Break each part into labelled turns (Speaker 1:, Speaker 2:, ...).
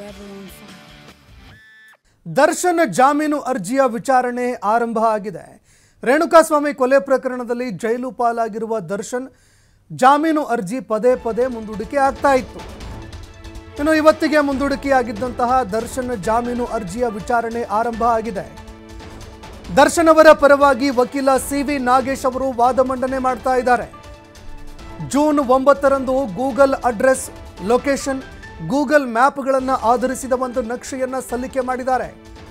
Speaker 1: everyone's side.
Speaker 2: Darshan ಜಾಮೀನು ಅರ್ಜಿಯ ವಿಚಾರಣೆ ಆರಂಭ ಆಗಿದೆ ರೇಣುಕಾಸ್ವಾಮಿ ಕೊಲೆ ಪ್ರಕರಣದಲ್ಲಿ ಜೈಲು ಪಾಲಾಗಿರುವ ದರ್ಶನ್ ಜಾಮೀನು ಅರ್ಜಿ ಪದೇ ಪದೇ ಮುಂದೂಡಿಕೆ ಆಗ್ತಾ ಇತ್ತು ಇನ್ನು ಇವತ್ತಿಗೆ ಮುಂದೂಡಿಕೆಯಾಗಿದ್ದಂತಹ ದರ್ಶನ್ ಜಾಮೀನು ಅರ್ಜಿಯ ವಿಚಾರಣೆ ಆರಂಭ ಆಗಿದೆ ದರ್ಶನ್ ಅವರ ಪರವಾಗಿ ವಕೀಲ ಸಿ ವಿ ನಾಗೇಶ್ ಅವರು ವಾದ ಮಂಡನೆ ಮಾಡ್ತಾ ಇದ್ದಾರೆ ಜೂನ್ ಒಂಬತ್ತರಂದು ಗೂಗಲ್ ಅಡ್ರೆಸ್ ಲೊಕೇಶನ್ ಗೂಗಲ್ ಮ್ಯಾಪ್ಗಳನ್ನು ಆಧರಿಸಿದ ಒಂದು ನಕ್ಷೆಯನ್ನು ಸಲ್ಲಿಕೆ ಮಾಡಿದ್ದಾರೆ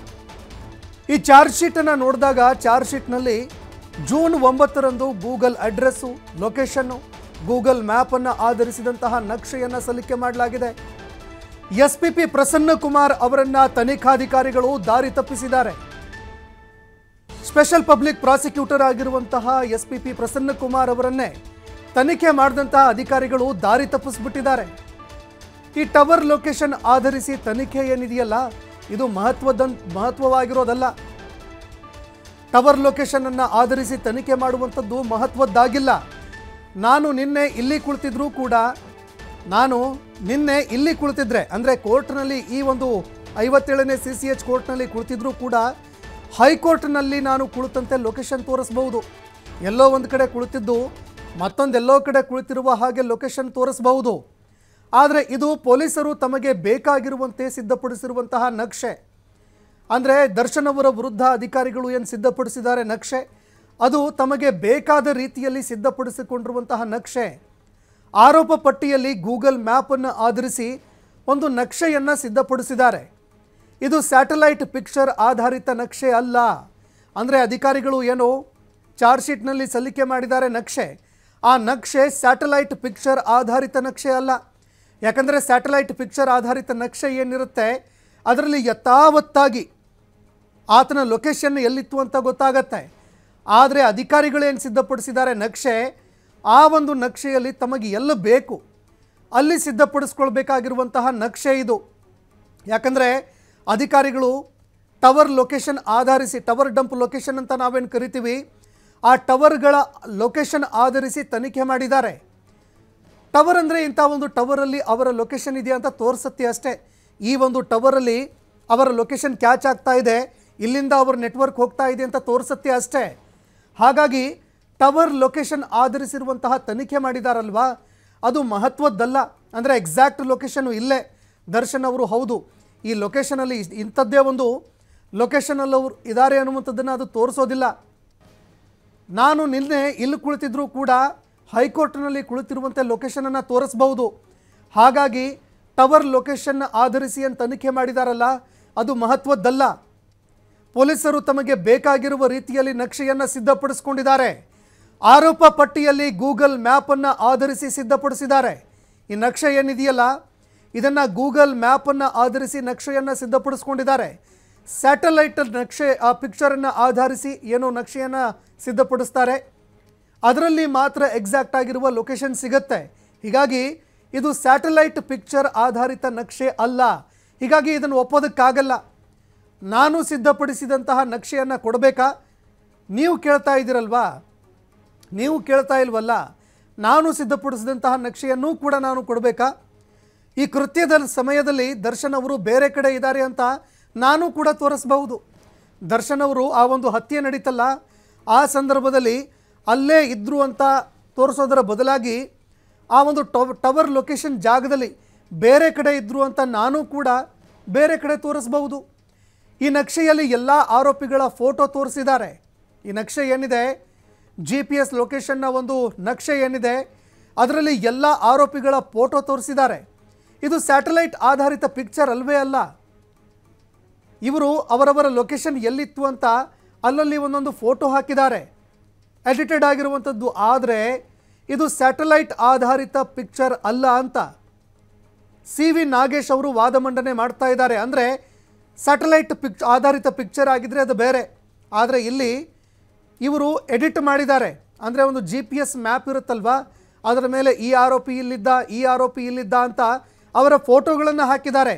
Speaker 2: ಈ ಚಾರ್ಜ್ ಶೀಟನ್ನು ನೋಡಿದಾಗ ಚಾರ್ಜ್ ಶೀಟ್ನಲ್ಲಿ ಜೂನ್ ಒಂಬತ್ತರಂದು ಗೂಗಲ್ ಅಡ್ರೆಸ್ಸು ಲೊಕೇಶನ್ನು ಗೂಗಲ್ ಮ್ಯಾಪನ್ನು ಆಧರಿಸಿದಂತಹ ನಕ್ಷೆಯನ್ನು ಸಲ್ಲಿಕೆ ಮಾಡಲಾಗಿದೆ S P P Prasanna Kumar ಅವರನ್ನ ತನಿಖಾಧಿಕಾರಿಗಳು ದಾರಿ ತಪ್ಪಿಸಿದ್ದಾರೆ ಸ್ಪೆಷಲ್ ಪಬ್ಲಿಕ್ ಪ್ರಾಸಿಕ್ಯೂಟರ್ ಆಗಿರುವಂತಹ S P P Prasanna Kumar ಅವರನ್ನೇ ತನಿಖೆ ಮಾಡಿದಂತಹ ಅಧಿಕಾರಿಗಳು ದಾರಿ ತಪ್ಪಿಸ್ಬಿಟ್ಟಿದ್ದಾರೆ ಈ ಟವರ್ ಲೊಕೇಶನ್ ಆಧರಿಸಿ ತನಿಖೆ ಏನಿದೆಯಲ್ಲ ಇದು ಮಹತ್ವದ ಮಹತ್ವವಾಗಿರೋದಲ್ಲ ಟವರ್ ಲೊಕೇಶನ್ ಅನ್ನ ಆಧರಿಸಿ ತನಿಖೆ ಮಾಡುವಂಥದ್ದು ಮಹತ್ವದ್ದಾಗಿಲ್ಲ ನಾನು ನಿನ್ನೆ ಇಲ್ಲಿ ಕುಳಿತಿದ್ರೂ ಕೂಡ ನಾನು ನಿನ್ನೆ ಇಲ್ಲಿ ಕುಳಿತಿದ್ರೆ ಅಂದರೆ ಕೋರ್ಟ್ನಲ್ಲಿ ಈ ಒಂದು ಐವತ್ತೇಳನೇ ಸಿ ಸಿ ಎಚ್ ಕೋರ್ಟ್ನಲ್ಲಿ ಕುಳಿತಿದ್ರೂ ಕೂಡ ಹೈಕೋರ್ಟ್ನಲ್ಲಿ ನಾನು ಕುಳಿತಂತೆ ಲೊಕೇಶನ್ ತೋರಿಸ್ಬಹುದು ಎಲ್ಲೋ ಒಂದು ಕಡೆ ಕುಳಿತಿದ್ದು ಮತ್ತೊಂದೆಲ್ಲೋ ಕಡೆ ಕುಳಿತಿರುವ ಹಾಗೆ ಲೊಕೇಶನ್ ತೋರಿಸಬಹುದು ಆದರೆ ಇದು ಪೊಲೀಸರು ತಮಗೆ ಬೇಕಾಗಿರುವಂತೆ ಸಿದ್ಧಪಡಿಸಿರುವಂತಹ ನಕ್ಷೆ ಅಂದರೆ ದರ್ಶನ್ ಅವರ ವಿರುದ್ಧ ಅಧಿಕಾರಿಗಳು ಏನು ಸಿದ್ಧಪಡಿಸಿದ್ದಾರೆ ನಕ್ಷೆ ಅದು ತಮಗೆ ಬೇಕಾದ ರೀತಿಯಲ್ಲಿ ಸಿದ್ಧಪಡಿಸಿಕೊಂಡಿರುವಂತಹ ನಕ್ಷೆ ಆರೋಪ ಪಟ್ಟಿಯಲ್ಲಿ ಗೂಗಲ್ ಮ್ಯಾಪನ್ನು ಆಧರಿಸಿ ಒಂದು ನಕ್ಷೆಯನ್ನು ಸಿದ್ಧಪಡಿಸಿದ್ದಾರೆ ಇದು ಸ್ಯಾಟಲೈಟ್ ಪಿಕ್ಚರ್ ಆಧಾರಿತ ನಕ್ಷೆ ಅಲ್ಲ ಅಂದರೆ ಅಧಿಕಾರಿಗಳು ಏನು ಚಾರ್ಜ್ ಶೀಟ್ನಲ್ಲಿ ಸಲ್ಲಿಕೆ ಮಾಡಿದ್ದಾರೆ ನಕ್ಷೆ ಆ ನಕ್ಷೆ ಸ್ಯಾಟಲೈಟ್ ಪಿಕ್ಚರ್ ಆಧಾರಿತ ನಕ್ಷೆ ಅಲ್ಲ ಯಾಕಂದರೆ ಸ್ಯಾಟಲೈಟ್ ಪಿಕ್ಚರ್ ಆಧಾರಿತ ನಕ್ಷೆ ಏನಿರುತ್ತೆ ಅದರಲ್ಲಿ ಯಥಾವತ್ತಾಗಿ ಆತನ ಲೊಕೇಶನ್ ಎಲ್ಲಿತ್ತು ಅಂತ ಗೊತ್ತಾಗತ್ತೆ ಆದರೆ ಅಧಿಕಾರಿಗಳೇನು ಸಿದ್ಧಪಡಿಸಿದ್ದಾರೆ ನಕ್ಷೆ ಆ ಒಂದು ನಕ್ಷೆಯಲ್ಲಿ ತಮಗೆ ಎಲ್ಲ ಬೇಕು ಅಲ್ಲಿ ಸಿದ್ಧಪಡಿಸ್ಕೊಳ್ಬೇಕಾಗಿರುವಂತಹ ನಕ್ಷೆ ಇದು ಯಾಕಂದರೆ ಅಧಿಕಾರಿಗಳು ಟವರ್ ಲೊಕೇಶನ್ ಆಧರಿಸಿ ಟವರ್ ಡಂಪ್ ಲೊಕೇಶನ್ ಅಂತ ನಾವೇನು ಕರಿತೀವಿ ಆ ಟವರ್ಗಳ ಲೊಕೇಶನ್ ಆಧರಿಸಿ ತನಿಖೆ ಮಾಡಿದ್ದಾರೆ ಟವರ್ ಅಂದರೆ ಇಂಥ ಒಂದು ಟವರಲ್ಲಿ ಅವರ ಲೊಕೇಶನ್ ಇದೆಯಾ ಅಂತ ತೋರಿಸುತ್ತೆ ಅಷ್ಟೇ ಈ ಒಂದು ಟವರಲ್ಲಿ ಅವರ ಲೊಕೇಶನ್ ಕ್ಯಾಚ್ ಆಗ್ತಾ ಇದೆ ಇಲ್ಲಿಂದ ಅವರ ನೆಟ್ವರ್ಕ್ ಹೋಗ್ತಾ ಇದೆ ಅಂತ ತೋರಿಸುತ್ತೆ ಅಷ್ಟೇ ಹಾಗಾಗಿ ಟವರ್ ಲೊಕೇಶನ್ ಆಧರಿಸಿರುವಂತಹ ತನಿಖೆ ಮಾಡಿದಾರಲ್ವಾ ಅದು ಮಹತ್ವದ್ದಲ್ಲ ಅಂದರೆ ಎಕ್ಸಾಕ್ಟ್ ಲೊಕೇಶನ್ನು ಇಲ್ಲೇ ದರ್ಶನ್ ಅವರು ಹೌದು ಈ ಲೊಕೇಶನಲ್ಲಿ ಇಂಥದ್ದೇ ಒಂದು ಲೊಕೇಶನಲ್ಲಿ ಅವರು ಇದ್ದಾರೆ ಅನ್ನುವಂಥದ್ದನ್ನು ಅದು ತೋರಿಸೋದಿಲ್ಲ ನಾನು ನಿನ್ನೆ ಇಲ್ಲಿ ಕುಳಿತಿದ್ರೂ ಕೂಡ ಹೈಕೋರ್ಟ್ನಲ್ಲಿ ಕುಳಿತಿರುವಂತೆ ಲೊಕೇಶನನ್ನು ತೋರಿಸ್ಬಹುದು ಹಾಗಾಗಿ ಟವರ್ ಲೊಕೇಶನ್ ಆಧರಿಸಿ ಏನು ತನಿಖೆ ಮಾಡಿದಾರಲ್ಲ ಅದು ಮಹತ್ವದ್ದಲ್ಲ ಪೊಲೀಸರು ತಮಗೆ ಬೇಕಾಗಿರುವ ರೀತಿಯಲ್ಲಿ ನಕ್ಷೆಯನ್ನು ಸಿದ್ಧಪಡಿಸ್ಕೊಂಡಿದ್ದಾರೆ ಆರೋಪ ಪಟ್ಟಿಯಲ್ಲಿ ಗೂಗಲ್ ಮ್ಯಾಪನ್ನು ಆಧರಿಸಿ ಸಿದ್ಧಪಡಿಸಿದ್ದಾರೆ ಈ ನಕ್ಷೆ ಏನಿದೆಯಲ್ಲ ಇದನ್ನು ಗೂಗಲ್ ಮ್ಯಾಪನ್ನು ಆಧರಿಸಿ ನಕ್ಷೆಯನ್ನು ಸಿದ್ಧಪಡಿಸ್ಕೊಂಡಿದ್ದಾರೆ ಸ್ಯಾಟಲೈಟ್ ನಕ್ಷೆ ಆ ಪಿಕ್ಚರನ್ನು ಆಧರಿಸಿ ಏನೋ ನಕ್ಷೆಯನ್ನು ಸಿದ್ಧಪಡಿಸ್ತಾರೆ ಅದರಲ್ಲಿ ಮಾತ್ರ ಎಕ್ಸಾಕ್ಟ್ ಆಗಿರುವ ಲೊಕೇಶನ್ ಸಿಗುತ್ತೆ ಹೀಗಾಗಿ ಇದು ಸ್ಯಾಟಲೈಟ್ ಪಿಕ್ಚರ್ ಆಧಾರಿತ ನಕ್ಷೆ ಅಲ್ಲ ಹೀಗಾಗಿ ಇದನ್ನು ಒಪ್ಪೋದಕ್ಕಾಗಲ್ಲ ನಾನು ಸಿದ್ಧಪಡಿಸಿದಂತಹ ನಕ್ಷೆಯನ್ನು ಕೊಡಬೇಕಾ ನೀವು ಕೇಳ್ತಾ ಇದ್ದೀರಲ್ವಾ ನೀವು ಕೇಳ್ತಾ ಇಲ್ವಲ್ಲ ನಾನು ಸಿದ್ಧಪಡಿಸಿದಂತಹ ನಕ್ಷೆಯನ್ನೂ ಕೂಡ ನಾನು ಕೊಡಬೇಕಾ ಈ ಕೃತ್ಯದ ಸಮಯದಲ್ಲಿ ದರ್ಶನ್ ಅವರು ಬೇರೆ ಕಡೆ ಇದ್ದಾರೆ ಅಂತ ನಾನು ಕೂಡ ತೋರಿಸಬಹುದು ದರ್ಶನ್ ಅವರು ಆ ಒಂದು ಹತ್ಯೆ ನಡೀತಲ್ಲ ಆ ಸಂದರ್ಭದಲ್ಲಿ ಅಲ್ಲೇ ಇದ್ದರು ಅಂತ ತೋರಿಸೋದರ ಬದಲಾಗಿ ಆ ಒಂದು ಟವ್ ಟವರ್ ಲೊಕೇಶನ್ ಜಾಗದಲ್ಲಿ ಬೇರೆ ಕಡೆ ಇದ್ದರು ಅಂತ ನಾನು ಕೂಡ ಬೇರೆ ಕಡೆ ತೋರಿಸಬಹುದು ಈ ನಕ್ಷೆಯಲ್ಲಿ ಎಲ್ಲ ಆರೋಪಿಗಳ ಫೋಟೋ ತೋರಿಸಿದ್ದಾರೆ ಈ ನಕ್ಷೆ ಏನಿದೆ ಜಿ ಪಿ ಎಸ್ ಲೊಕೇಶನ್ನ ಒಂದು ನಕ್ಷೆ ಏನಿದೆ ಅದರಲ್ಲಿ ಎಲ್ಲ ಆರೋಪಿಗಳ ಫೋಟೋ ತೋರಿಸಿದ್ದಾರೆ ಇದು ಸ್ಯಾಟಲೈಟ್ ಆಧಾರಿತ ಪಿಕ್ಚರ್ ಅಲ್ವೇ ಅಲ್ಲ ಇವರು ಅವರವರ ಲೊಕೇಶನ್ ಎಲ್ಲಿತ್ತು ಅಂತ ಅಲ್ಲಲ್ಲಿ ಒಂದೊಂದು ಫೋಟೋ ಹಾಕಿದ್ದಾರೆ ಎಡಿಟೆಡ್ ಆಗಿರುವಂಥದ್ದು ಆದರೆ ಇದು ಸ್ಯಾಟಲೈಟ್ ಆಧಾರಿತ ಪಿಕ್ಚರ್ ಅಲ್ಲ ಅಂತ ಸಿ ವಿ ನಾಗೇಶ್ ಅವರು ವಾದ ಮಂಡನೆ ಮಾಡ್ತಾ ಇದ್ದಾರೆ ಅಂದರೆ ಸ್ಯಾಟಲೈಟ್ ಪಿಕ್ ಆಧಾರಿತ ಪಿಕ್ಚರ್ ಆಗಿದ್ದರೆ ಅದು ಬೇರೆ ಆದರೆ ಇಲ್ಲಿ ಇವರು ಎಡಿಟ್ ಮಾಡಿದ್ದಾರೆ ಅಂದರೆ ಒಂದು ಜಿ ಪಿ ಎಸ್ ಮ್ಯಾಪ್ ಇರುತ್ತಲ್ವಾ ಅದರ ಮೇಲೆ ಈ ಆರೋಪಿ ಇಲ್ಲಿದ್ದ ಈ ಆರೋಪಿ ಇಲ್ಲಿದ್ದ ಅಂತ ಅವರ ಫೋಟೋಗಳನ್ನು ಹಾಕಿದ್ದಾರೆ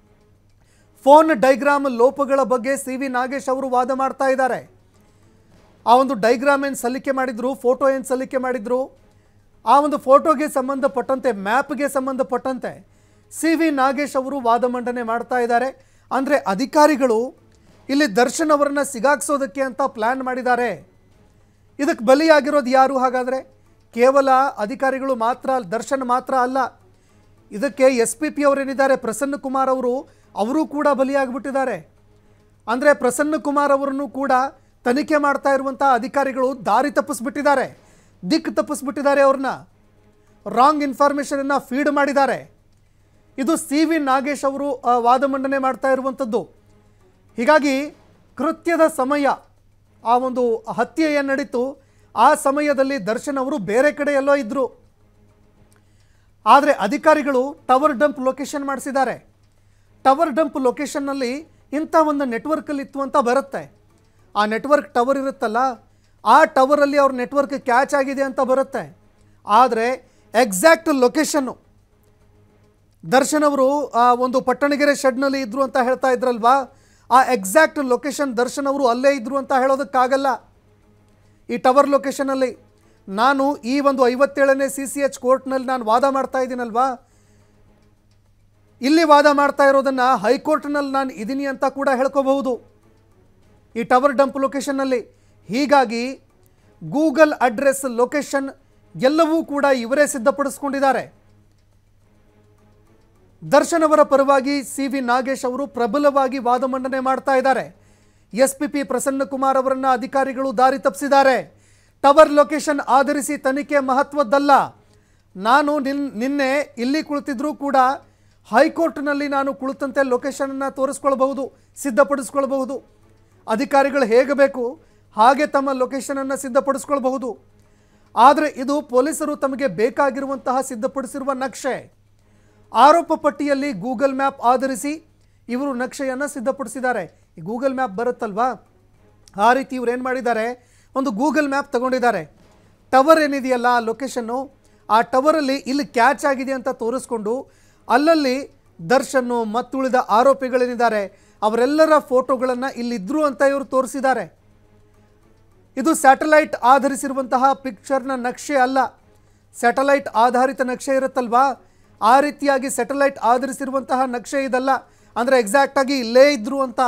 Speaker 2: ಫೋನ್ ಡೈಗ್ರಾಮ್ ಲೋಪಗಳ ಬಗ್ಗೆ ಸಿ ವಿ ನಾಗೇಶ್ ಅವರು ವಾದ ಮಾಡ್ತಾ ಇದ್ದಾರೆ ಆ ಒಂದು ಡೈಗ್ರಾಮ್ ಏನು ಸಲ್ಲಿಕೆ ಮಾಡಿದ್ರು ಫೋಟೋ ಏನು ಸಲ್ಲಿಕೆ ಮಾಡಿದ್ರು ಆ ಒಂದು ಫೋಟೋಗೆ ಸಂಬಂಧಪಟ್ಟಂತೆ ಮ್ಯಾಪ್ಗೆ ಸಂಬಂಧಪಟ್ಟಂತೆ ಸಿ ವಿ ನಾಗೇಶ್ ಅವರು ವಾದ ಮಂಡನೆ ಮಾಡ್ತಾ ಇದ್ದಾರೆ ಅಂದರೆ ಅಧಿಕಾರಿಗಳು ಇಲ್ಲಿ ದರ್ಶನ್ ಅವರನ್ನು ಸಿಗಾಕ್ಸೋದಕ್ಕೆ ಅಂತ ಪ್ಲ್ಯಾನ್ ಮಾಡಿದ್ದಾರೆ ಇದಕ್ಕೆ ಬಲಿಯಾಗಿರೋದು ಯಾರು ಹಾಗಾದರೆ ಕೇವಲ ಅಧಿಕಾರಿಗಳು ಮಾತ್ರ ದರ್ಶನ್ ಮಾತ್ರ ಅಲ್ಲ ಇದಕ್ಕೆ ಎಸ್ ಪಿ ಪಿ ಅವರೇನಿದ್ದಾರೆ ಪ್ರಸನ್ನ ಕುಮಾರ್ ಅವರು ಅವರೂ ಕೂಡ ಬಲಿಯಾಗ್ಬಿಟ್ಟಿದ್ದಾರೆ ಅಂದರೆ ಪ್ರಸನ್ನ ಕುಮಾರ್ ಅವರನ್ನು ಕೂಡ ತನಿಖೆ ಮಾಡ್ತಾ ಇರುವಂಥ ಅಧಿಕಾರಿಗಳು ದಾರಿ ತಪ್ಪಿಸ್ಬಿಟ್ಟಿದ್ದಾರೆ ದಿಕ್ಕು ತಪ್ಪಿಸ್ಬಿಟ್ಟಿದ್ದಾರೆ ಅವ್ರನ್ನ ರಾಂಗ್ ಇನ್ಫಾರ್ಮೇಷನನ್ನು ಫೀಡ್ ಮಾಡಿದ್ದಾರೆ ಇದು ಸಿ ವಿ ನಾಗೇಶ್ ಅವರು ಆ, ವಾದ ಮಂಡನೆ ಮಾಡ್ತಾ ಇರುವಂಥದ್ದು ಹೀಗಾಗಿ ಕೃತ್ಯದ ಸಮಯ ಆ ಒಂದು ಹತ್ಯೆ ಏನು ನಡೀತು ಆ ಸಮಯದಲ್ಲಿ ದರ್ಶನ್ ಅವರು ಬೇರೆ ಕಡೆ ಎಲ್ಲೋ ಇದ್ದರು ಆದರೆ ಅಧಿಕಾರಿಗಳು ಟವರ್ ಡಂಪ್ ಲೊಕೇಶನ್ ಮಾಡಿಸಿದ್ದಾರೆ ಟವರ್ ಡಂಪ್ ಲೊಕೇಶನ್ನಲ್ಲಿ ಇಂಥ ಒಂದು ನೆಟ್ವರ್ಕಲ್ಲಿ ಇತ್ತು ಅಂತ ಬರುತ್ತೆ ಆ ನೆಟ್ವರ್ಕ್ ಟವರ್ ಇರುತ್ತಲ್ಲ ಆ ಟವರಲ್ಲಿ ಅವ್ರ ನೆಟ್ವರ್ಕ್ ಕ್ಯಾಚ್ ಆಗಿದೆ ಅಂತ ಬರುತ್ತೆ ಆದರೆ ಎಕ್ಸಾಕ್ಟ್ ಲೊಕೇಶನ್ನು ದರ್ಶನ್ ಅವರು ಆ ಒಂದು ಪಟ್ಟಣಗೆರೆ ಶೆಡ್ನಲ್ಲಿ ಇದ್ರು ಅಂತ ಹೇಳ್ತಾ ಇದ್ರಲ್ವಾ ಆ ಎಕ್ಸಾಕ್ಟ್ ಲೊಕೇಶನ್ ದರ್ಶನ್ ಅವರು ಅಲ್ಲೇ ಇದ್ರು ಅಂತ ಹೇಳೋದಕ್ಕಾಗಲ್ಲ ಈ ಟವರ್ ಲೊಕೇಶನಲ್ಲಿ ನಾನು ಈ ಒಂದು ಐವತ್ತೇಳನೇ ಸಿ ಸಿ ಎಚ್ ಕೋರ್ಟ್ನಲ್ಲಿ ನಾನು ವಾದ ಮಾಡ್ತಾ ಇದ್ದೀನಲ್ವಾ ಇಲ್ಲಿ ವಾದ ಮಾಡ್ತಾ ಇರೋದನ್ನು ಹೈಕೋರ್ಟ್ನಲ್ಲಿ ನಾನು ಇದ್ದೀನಿ ಅಂತ ಕೂಡ ಹೇಳ್ಕೋಬಹುದು ಈ ಟವರ್ ಡಂಪ್ ಲೊಕೇಶನ್ನಲ್ಲಿ ಹೀಗಾಗಿ ಗೂಗಲ್ ಅಡ್ರೆಸ್ ಲೊಕೇಶನ್ ಎಲ್ಲವೂ ಕೂಡ ಇವರೇ ಸಿದ್ಧಪಡಿಸ್ಕೊಂಡಿದ್ದಾರೆ ದರ್ಶನ್ ಅವರ ಪರವಾಗಿ ಸಿ ವಿ ನಾಗೇಶ್ ಅವರು ಪ್ರಬಲವಾಗಿ ವಾದ ಮಂಡನೆ ಮಾಡ್ತಾ ಇದ್ದಾರೆ S P P Prasanna Kumar ಅವರನ್ನ ಅಧಿಕಾರಿಗಳು ದಾರಿ ತಪ್ಪಿಸಿದ್ದಾರೆ ಟವರ್ ಲೊಕೇಶನ್ ಆಧರಿಸಿ ತನಿಖೆ ಮಹತ್ವದ್ದಲ್ಲ ನಾನು ನಿನ್ ನಿನ್ನೆ ಇಲ್ಲಿ ಕುಳಿತಿದ್ರೂ ಕೂಡ ಹೈಕೋರ್ಟ್ನಲ್ಲಿ ನಾನು ಕುಳಿತಂತೆ ಲೊಕೇಶನನ್ನು ತೋರಿಸ್ಕೊಳ್ಬಹುದು ಸಿದ್ಧಪಡಿಸ್ಕೊಳ್ಬಹುದು ಅಧಿಕಾರಿಗಳು ಹೇಗೆ ಬೇಕು ಹಾಗೆ ತಮ್ಮ ಲೊಕೇಶನನ್ನು ಸಿದ್ಧಪಡಿಸ್ಕೊಳ್ಬಹುದು ಆದರೆ ಇದು ಪೊಲೀಸರು ತಮಗೆ ಬೇಕಾಗಿರುವಂತಹ ಸಿದ್ಧಪಡಿಸಿರುವ ನಕ್ಷೆ ಆರೋಪ ಪಟ್ಟಿಯಲ್ಲಿ ಗೂಗಲ್ ಮ್ಯಾಪ್ ಆಧರಿಸಿ ಇವರು ನಕ್ಷೆಯನ್ನು ಸಿದ್ಧಪಡಿಸಿದ್ದಾರೆ ಈ ಗೂಗಲ್ ಮ್ಯಾಪ್ ಬರುತ್ತಲ್ವಾ ಆ ರೀತಿ ಇವ್ರು ಏನು ಮಾಡಿದ್ದಾರೆ ಒಂದು ಗೂಗಲ್ ಮ್ಯಾಪ್ ತಗೊಂಡಿದ್ದಾರೆ ಟವರ್ ಏನಿದೆಯಲ್ಲ ಆ ಲೊಕೇಶನ್ನು ಆ ಟವರಲ್ಲಿ ಇಲ್ಲಿ ಕ್ಯಾಚ್ ಆಗಿದೆ ಅಂತ ತೋರಿಸ್ಕೊಂಡು ಅಲ್ಲಲ್ಲಿ ದರ್ಶನ್ನು ಮತ್ತುಳಿದ ಆರೋಪಿಗಳೇನಿದ್ದಾರೆ ಅವರೆಲ್ಲರ ಫೋಟೋಗಳನ್ನು ಇಲ್ಲಿದ್ದರು ಅಂತ ಇವರು ತೋರಿಸಿದ್ದಾರೆ ಇದು ಸ್ಯಾಟಲೈಟ್ ಆಧರಿಸಿರುವಂತಹ ಪಿಕ್ಚರ್ನ ನಕ್ಷೆ ಅಲ್ಲ ಸ್ಯಾಟಲೈಟ್ ಆಧಾರಿತ ನಕ್ಷೆ ಇರುತ್ತಲ್ವಾ ಆ ರೀತಿಯಾಗಿ ಸ್ಯಾಟಲೈಟ್ ಆಧರಿಸಿರುವಂತಹ ನಕ್ಷೆ ಇದಲ್ಲ ಅಂದರೆ ಎಕ್ಸಾಕ್ಟಾಗಿ ಇಲ್ಲೇ ಇದ್ದರು ಅಂತ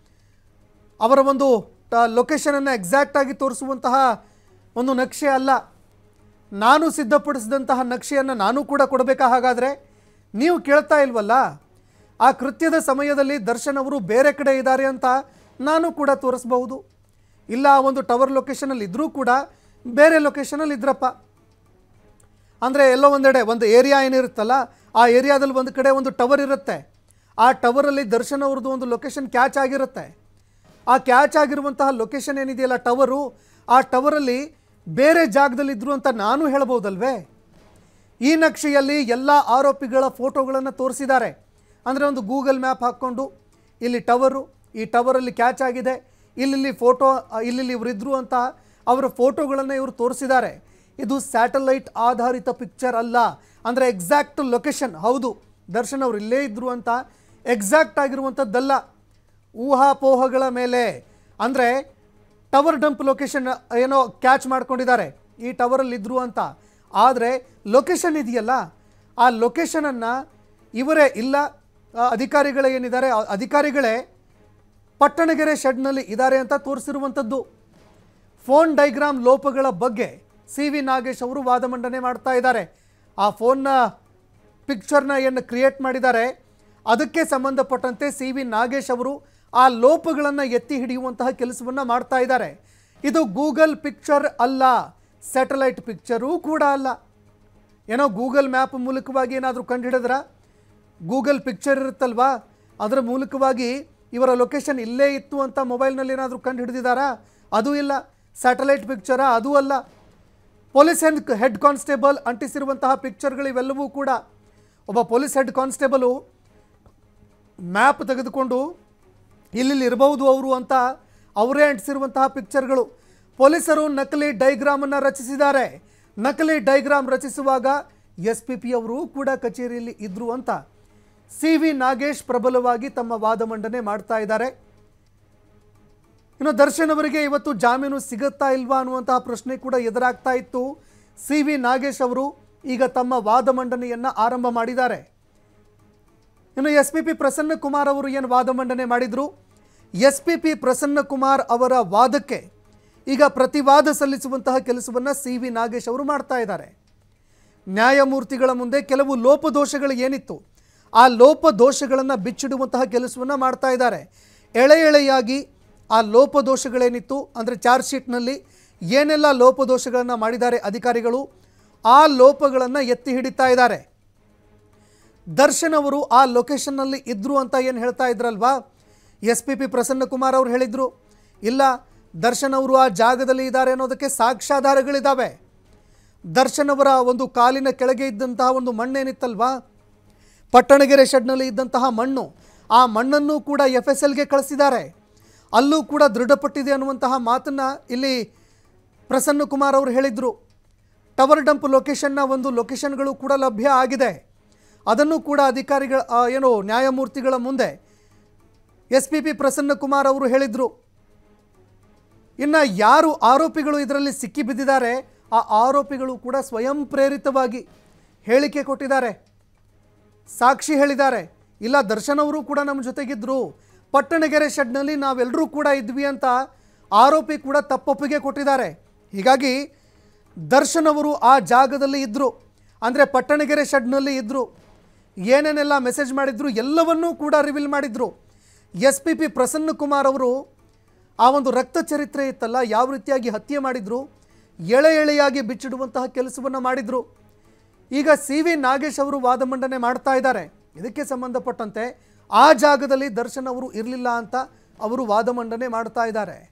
Speaker 2: ಅವರ ಒಂದು ಲೊಕೇಶನನ್ನು ಎಕ್ಸಾಕ್ಟಾಗಿ ತೋರಿಸುವಂತಹ ಒಂದು ನಕ್ಷೆ ಅಲ್ಲ ನಾನು ಸಿದ್ಧಪಡಿಸಿದಂತಹ ನಕ್ಷೆಯನ್ನು ನಾನು ಕೂಡ ಕೊಡಬೇಕಾ ಹಾಗಾದರೆ ನೀವು ಕೇಳ್ತಾ ಇಲ್ವಲ್ಲ ಆ ಕೃತ್ಯದ ಸಮಯದಲ್ಲಿ ದರ್ಶನ್ ಅವರು ಬೇರೆ ಕಡೆ ಇದ್ದಾರೆ ಅಂತ ನಾನು ಕೂಡ ತೋರಿಸ್ಬಹುದು ಇಲ್ಲ ಆ ಒಂದು ಟವರ್ ಲೊಕೇಶನಲ್ಲಿ ಇದ್ದರೂ ಕೂಡ ಬೇರೆ ಲೊಕೇಶನಲ್ಲಿ ಇದ್ರಪ್ಪ ಅಂದರೆ ಎಲ್ಲೋ ಒಂದೆಡೆ ಒಂದು ಏರಿಯಾ ಏನಿರುತ್ತಲ್ಲ ಆ ಏರಿಯಾದಲ್ಲಿ ಒಂದು ಕಡೆ ಒಂದು ಟವರ್ ಇರುತ್ತೆ ಆ ಟವರಲ್ಲಿ ದರ್ಶನ್ ಅವ್ರದ್ದು ಒಂದು ಲೊಕೇಶನ್ ಕ್ಯಾಚ್ ಆಗಿರುತ್ತೆ ಆ ಕ್ಯಾಚ್ ಆಗಿರುವಂತಹ ಲೊಕೇಶನ್ ಏನಿದೆಯಲ್ಲ ಟವರು ಆ ಟವರಲ್ಲಿ ಬೇರೆ ಜಾಗದಲ್ಲಿ ಇದ್ರು ಅಂತ ನಾನು ಹೇಳ್ಬೋದಲ್ವೇ ಈ ನಕ್ಷೆಯಲ್ಲಿ ಎಲ್ಲ ಆರೋಪಿಗಳ ಫೋಟೋಗಳನ್ನು ತೋರಿಸಿದ್ದಾರೆ ಅಂದರೆ ಒಂದು ಗೂಗಲ್ ಮ್ಯಾಪ್ ಹಾಕ್ಕೊಂಡು ಇಲ್ಲಿ ಟವರು ಈ ಟವರಲ್ಲಿ ಕ್ಯಾಚ್ ಆಗಿದೆ ಇಲ್ಲಿ ಫೋಟೋ ಇಲ್ಲಿ ಇವರಿದ್ರು ಅಂತ ಅವರ ಫೋಟೋಗಳನ್ನು ಇವರು ತೋರಿಸಿದ್ದಾರೆ ಇದು ಸ್ಯಾಟಲೈಟ್ ಆಧಾರಿತ ಪಿಕ್ಚರ್ ಅಲ್ಲ ಅಂದರೆ ಎಕ್ಸಾಕ್ಟ್ ಲೊಕೇಶನ್ ಹೌದು ದರ್ಶನ್ ಅವರು ಇಲ್ಲೇ ಇದ್ರು ಅಂತ ಎಕ್ಸಾಕ್ಟ್ ಆಗಿರುವಂಥದ್ದಲ್ಲ ಊಹಾಪೋಹಗಳ ಮೇಲೆ ಅಂದರೆ ಟವರ್ ಡಂಪ್ ಲೊಕೇಶನ್ ಏನೋ ಕ್ಯಾಚ್ ಮಾಡ್ಕೊಂಡಿದ್ದಾರೆ ಈ ಟವರಲ್ಲಿ ಇದ್ರು ಅಂತ ಆದರೆ ಲೊಕೇಶನ್ ಇದೆಯಲ್ಲ ಆ ಲೊಕೇಶನನ್ನು ಇವರೇ ಇಲ್ಲ ಆ ಅಧಿಕಾರಿಗಳೇ ಏನಿದ್ದಾರೆ ಆ ಅಧಿಕಾರಿಗಳೇ ಪಟ್ಟಣಗೆರೆ ಶೆಡ್ನಲ್ಲಿ ಇದ್ದಾರೆ ಅಂತ ತೋರಿಸಿರುವಂಥದ್ದು ಫೋನ್ ಡೈಗ್ರಾಮ್ ಲೋಪಗಳ ಬಗ್ಗೆ ಸಿ ವಿ ನಾಗೇಶ್ ಅವರು ವಾದ ಮಂಡನೆ ಮಾಡ್ತಾ ಇದ್ದಾರೆ ಆ ಫೋನ್ನ ಪಿಕ್ಚರ್ನ ಏನು ಕ್ರಿಯೇಟ್ ಮಾಡಿದ್ದಾರೆ ಅದಕ್ಕೆ ಸಂಬಂಧಪಟ್ಟಂತೆ ಸಿ ವಿ ನಾಗೇಶ್ ಅವರು ಆ ಲೋಪಗಳನ್ನು ಎತ್ತಿ ಹಿಡಿಯುವಂತಹ ಕೆಲಸವನ್ನು ಮಾಡ್ತಾ ಇದ್ದಾರೆ ಇದು ಗೂಗಲ್ ಪಿಕ್ಚರ್ ಅಲ್ಲ ಸ್ಯಾಟಲೈಟ್ ಪಿಕ್ಚರೂ ಕೂಡ ಅಲ್ಲ ಏನೋ ಗೂಗಲ್ ಮ್ಯಾಪ್ ಮೂಲಕವಾಗಿ ಏನಾದರೂ ಕಂಡುಹಿಡಿದ್ರ ಗೂಗಲ್ ಪಿಕ್ಚರ್ ಇರುತ್ತಲ್ವಾ ಅದರ ಮೂಲಕವಾಗಿ ಇವರ ಲೊಕೇಶನ್ ಇಲ್ಲೇ ಇತ್ತು ಅಂತ ಮೊಬೈಲ್ನಲ್ಲಿ ಏನಾದರೂ ಕಂಡು ಹಿಡಿದಿದ್ದಾರಾ ಅದು ಇಲ್ಲ ಸ್ಯಾಟಲೈಟ್ ಪಿಕ್ಚರಾ ಅದು ಅಲ್ಲ ಪೊಲೀಸ್ ಹೆಡ್ ಹೆಡ್ ಕಾನ್ಸ್ಟೇಬಲ್ ಅಂಟಿಸಿರುವಂತಹ ಪಿಕ್ಚರ್ಗಳು ಇವೆಲ್ಲವೂ ಕೂಡ ಒಬ್ಬ ಪೊಲೀಸ್ ಹೆಡ್ ಕಾನ್ಸ್ಟೇಬಲು ಮ್ಯಾಪ್ ತೆಗೆದುಕೊಂಡು ಇಲ್ಲಿ ಇರಬಹುದು ಅವರು ಅಂತ ಅವರೇ ಅಂಟಿಸಿರುವಂತಹ ಪಿಕ್ಚರ್ಗಳು ಪೊಲೀಸರು ನಕಲಿ ಡೈಗ್ರಾಮನ್ನು ರಚಿಸಿದ್ದಾರೆ ನಕಲಿ ಡೈಗ್ರಾಮ್ ರಚಿಸುವಾಗ ಎಸ್ ಪಿ ಪಿ ಅವರು ಕೂಡ ಕಚೇರಿಯಲ್ಲಿ ಇದ್ರು ಅಂತ ಸಿ ವಿ ನಾಗೇಶ್ ಪ್ರಬಲವಾಗಿ ತಮ್ಮ ವಾದ ಮಂಡನೆ ಮಾಡ್ತಾ ಇದ್ದಾರೆ ಇನ್ನು ದರ್ಶನ್ ಅವರಿಗೆ ಇವತ್ತು ಜಾಮೀನು ಸಿಗುತ್ತಾ ಇಲ್ವಾ ಅನ್ನುವಂತಹ ಪ್ರಶ್ನೆ ಕೂಡ ಎದುರಾಗ್ತಾ ಇತ್ತು ಸಿ ವಿ ನಾಗೇಶ್ ಅವರು ಈಗ ತಮ್ಮ ವಾದ ಮಂಡನೆಯನ್ನು ಆರಂಭ ಮಾಡಿದ್ದಾರೆ ಇನ್ನು S P P Prasanna Kumar ಅವರು ಏನು ವಾದ ಮಂಡನೆ ಮಾಡಿದರು S P P Prasanna Kumar ಅವರ ವಾದಕ್ಕೆ ಈಗ ಪ್ರತಿವಾದ ಸಲ್ಲಿಸುವಂತಹ ಕೆಲಸವನ್ನು ಸಿ ವಿ ನಾಗೇಶ್ ಅವರು ಮಾಡ್ತಾ ಇದ್ದಾರೆ ನ್ಯಾಯಮೂರ್ತಿಗಳ ಮುಂದೆ ಕೆಲವು ಲೋಪದೋಷಗಳು ಏನಿತ್ತು ಆ ಲೋಪದೋಷಗಳನ್ನು ಬಿಚ್ಚಿಡುವಂತಹ ಕೆಲಸವನ್ನು ಮಾಡ್ತಾ ಇದ್ದಾರೆ ಎಳೆ ಎಳೆಯಾಗಿ ಆ ಲೋಪದೋಷಗಳೇನಿತ್ತು ಅಂದರೆ ಚಾರ್ಜ್ ಶೀಟ್ನಲ್ಲಿ ಏನೆಲ್ಲ ಲೋಪದೋಷಗಳನ್ನು ಮಾಡಿದ್ದಾರೆ ಅಧಿಕಾರಿಗಳು ಆ ಲೋಪಗಳನ್ನು ಎತ್ತಿ ಹಿಡಿತಾ ಇದ್ದಾರೆ ದರ್ಶನ್ ಅವರು ಆ ಲೊಕೇಶನ್ನಲ್ಲಿ ಇದ್ದರು ಅಂತ ಏನು ಹೇಳ್ತಾ ಇದ್ರಲ್ವಾ S P P Prasanna Kumar ಅವರು ಹೇಳಿದರು ಇಲ್ಲ ದರ್ಶನ್ ಅವರು ಆ ಜಾಗದಲ್ಲಿ ಇದ್ದಾರೆ ಅನ್ನೋದಕ್ಕೆ ಸಾಕ್ಷ್ಯಾಧಾರಗಳಿದ್ದಾವೆ ದರ್ಶನ್ ಅವರ ಒಂದು ಕಾಲಿನ ಕೆಳಗೆ ಇದ್ದಂತಹ ಒಂದು ಮಣ್ಣೇನಿತ್ತಲ್ವಾ ಪಟ್ಟಣಗೆರೆ ಶೆಡ್ನಲ್ಲಿ ಇದ್ದಂತಹ ಮಣ್ಣು ಆ ಮಣ್ಣನ್ನು ಕೂಡ ಎಫ್ ಎಸ್ ಎಲ್ಗೆ ಕಳಿಸಿದ್ದಾರೆ ಅಲ್ಲೂ ಕೂಡ ದೃಢಪಟ್ಟಿದೆ ಅನ್ನುವಂತಹ ಮಾತನ್ನು ಇಲ್ಲಿ ಪ್ರಸನ್ನ ಕುಮಾರ್ ಅವರು ಹೇಳಿದರು ಟವರ್ ಡಂಪ್ ಲೊಕೇಶನ್ನ ಒಂದು ಲೊಕೇಶನ್ಗಳು ಕೂಡ ಲಭ್ಯ ಆಗಿದೆ ಅದನ್ನು ಕೂಡ ಅಧಿಕಾರಿಗಳ ಆ, ಏನು ನ್ಯಾಯಮೂರ್ತಿಗಳ ಮುಂದೆ S P P Prasanna Kumar ಅವರು ಹೇಳಿದರು ಇನ್ನು ಯಾರು ಆರೋಪಿಗಳು ಇದರಲ್ಲಿ ಸಿಕ್ಕಿ ಬಿದ್ದಿದ್ದಾರೆ ಆ ಆರೋಪಿಗಳು ಕೂಡ ಸ್ವಯಂ ಪ್ರೇರಿತವಾಗಿ ಹೇಳಿಕೆ ಕೊಟ್ಟಿದ್ದಾರೆ ಸಾಕ್ಷಿ ಹೇಳಿದ್ದಾರೆ ಇಲ್ಲ ದರ್ಶನ್ ಅವರು ಕೂಡ ನಮ್ಮ ಜೊತೆಗಿದ್ರು ಪಟ್ಟಣಗೆರೆ ಶೆಡ್ನಲ್ಲಿ ನಾವೆಲ್ಲರೂ ಕೂಡ ಇದ್ವಿ ಅಂತ ಆರೋಪಿ ಕೂಡ ತಪ್ಪೊಪ್ಪಿಗೆ ಕೊಟ್ಟಿದ್ದಾರೆ ಹೀಗಾಗಿ ದರ್ಶನ್ ಅವರು ಆ ಜಾಗದಲ್ಲಿ ಇದ್ದರು ಅಂದರೆ ಪಟ್ಟಣಗೆರೆ ಶೆಡ್ನಲ್ಲಿ ಇದ್ದರು ಏನೇನೆಲ್ಲ ಮೆಸೇಜ್ ಮಾಡಿದ್ರು ಎಲ್ಲವನ್ನೂ ಕೂಡ ರಿವೀಲ್ ಮಾಡಿದ್ರು S P P Prasanna Kumar ಅವರು ಆ ಒಂದು ರಕ್ತ ಚರಿತ್ರೆ ಇತ್ತಲ್ಲ ಯಾವ ರೀತಿಯಾಗಿ ಹತ್ಯೆ ಮಾಡಿದ್ರು ಎಳೆ ಎಳೆಯಾಗಿ ಬಿಚ್ಚಿಡುವಂತಹ ಕೆಲಸವನ್ನು ಮಾಡಿದ್ರು ಈಗ ಸಿ ವಿ ನಾಗೇಶ್ ಅವರು ವಾದ ಮಂಡನೆ ಮಾಡ್ತಾ ಇದ್ದಾರೆ ಇದಕ್ಕೆ ಸಂಬಂಧಪಟ್ಟಂತೆ ಆ ಜಾಗದಲ್ಲಿ ದರ್ಶನ್ ಅವರು ಇರಲಿಲ್ಲ ಅಂತ ಅವರು ವಾದ ಮಂಡನೆ ಮಾಡ್ತಾ ಇದ್ದಾರೆ